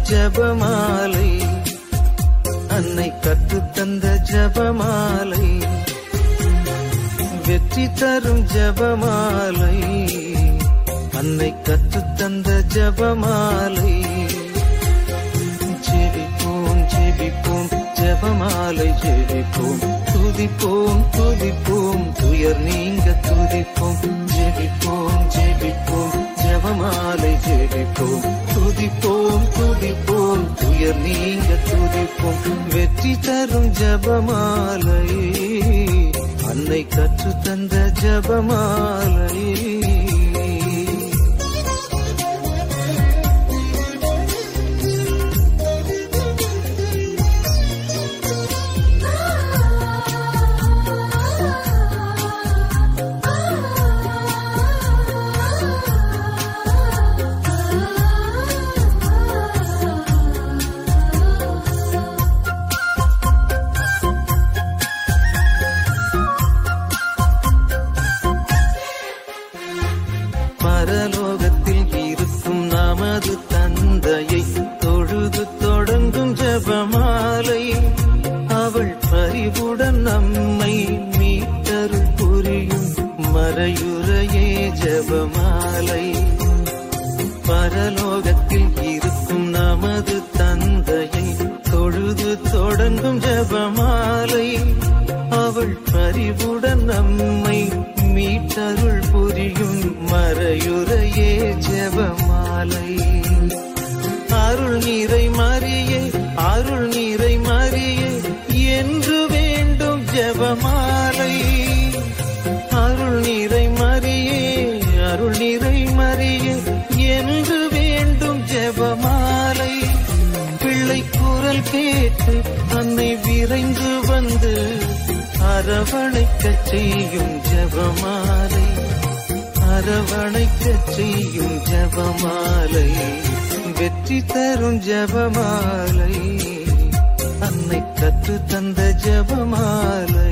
ஜபமாலை அன்னை கற்று தந்த ஜபமாலை வெற்றி தரும் ஜபமாலை அன்னை கற்று தந்த ஜபமாலை ஜெபிப்போம் ஜெபிப்போம் ஜபமாலை ஜெபிப்போம் துதிப்போம் துதிப்போம் துயர் நீங்க துதிப்போம் ஜெபிப்போம் ஜெபிப்போம் ஜபமாலை ஜெபிப்போம் துதிப்போம் துதிப்போம் துயர் நீங்க துதிப்போம் வெற்றி தரும் ஜபமாலை அன்னை கற்று தந்த ஜபமாலை பரலோகத்தில் இருக்கும் நமது தந்தையை தொழுது தொடங்கும் ஜபமாலை அவள் பரிவுடன் நம்மை மீட்டருள் புரியும் மறையுறையே ஜபமாலை பரலோகத்தில் இருக்கும் நமது தந்தையை தொழுது தொடங்கும் ஜபமாலை அவள் பரிவுடன் நம்மை மீட்டருள் புரியும் மறையுறையே ஜெபமாலை அருள் நீரை மறியே அருள் நீரை மறியே என்று வேண்டும் ஜெபமாலை அருள் நீரை மறியே அருள் நீரை மறியே என்று வேண்டும் ஜெபமாலை பிள்ளை குரல் கேட்டு அன்னை விரைந்து வந்து அரவணைக்கச் செய்யும் ஜபமாலை அரவணைக்கச் செய்யும் ஜபமாலை வெற்றி தரும் ஜபமாலை அன்னை கற்று தந்த ஜபமாலை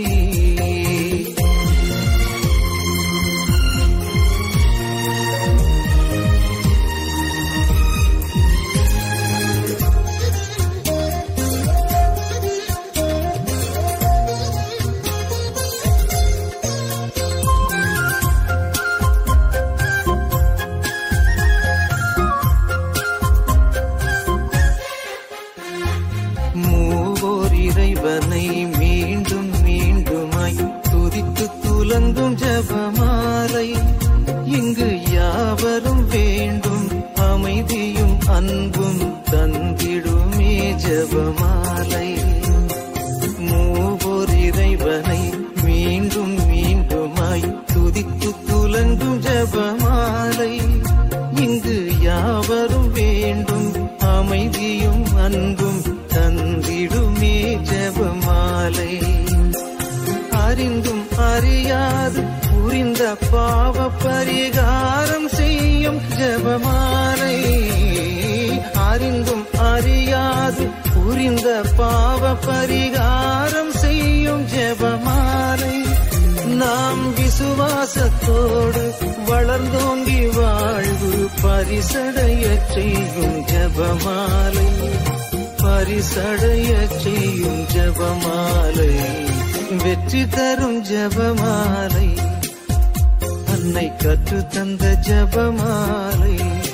மூவோர் இறைவனை மீண்டும் மீண்டுமாய் துதித்து துலங்கும் ஜபமாலை இங்கு யாவரும் வேண்டும் அமைதியும் அன்பும் தந்திடுமே ஜபமாலை மூவோர் இறைவனை மீண்டும் மீண்டுமாய் துதித்து துலங்கும் ஜபமாலை இங்கு யாவரும் வேண்டும் அமைதியும் அன்பும் தந்திடுமே ஜபமாலை அறிந்தும் அறியாது புரிந்த பாவ பரிகாரம் செய்யும் ஜபமாலை அறிந்தும் அறியாது புரிந்த பாவ பரிகாரம் செய்யும் ஜபமாலை நாம் விசுவாசத்தோடு வளர்ந்தோங்கி வாழ்வு பரிசடைய செய்யும் ஜபமாலை பரிசடைய செய்யும் ஜபமாலை வெற்றி தரும் ஜபமாலை அன்னை கற்று தந்த ஜபமாலை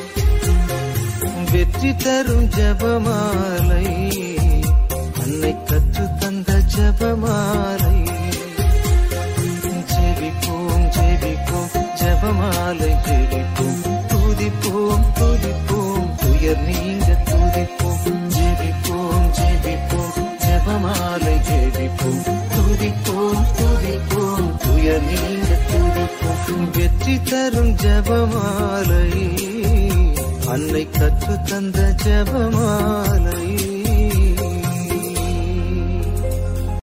வெற்றி தரும் ஜபமாலை அன்னை கற்று தந்த ஜபமாலை ஜெபிப்போம் ஜெபிப்போம் ஜபமாலை ஜெபிப்போம் துதிப்போம் துதிப்போம் துயர் நீங்க துதிப்போம் ஜெபிப்போம் ஜெபிப்போம் ஜபமாலை ஜெபிப்போம் துதிப்போம் துதிப்போம் துயர் நீங்க துதிப்போம் வெற்றி தரும் ஜபமாலை அன்னை கற்று தந்த ஜபமாலை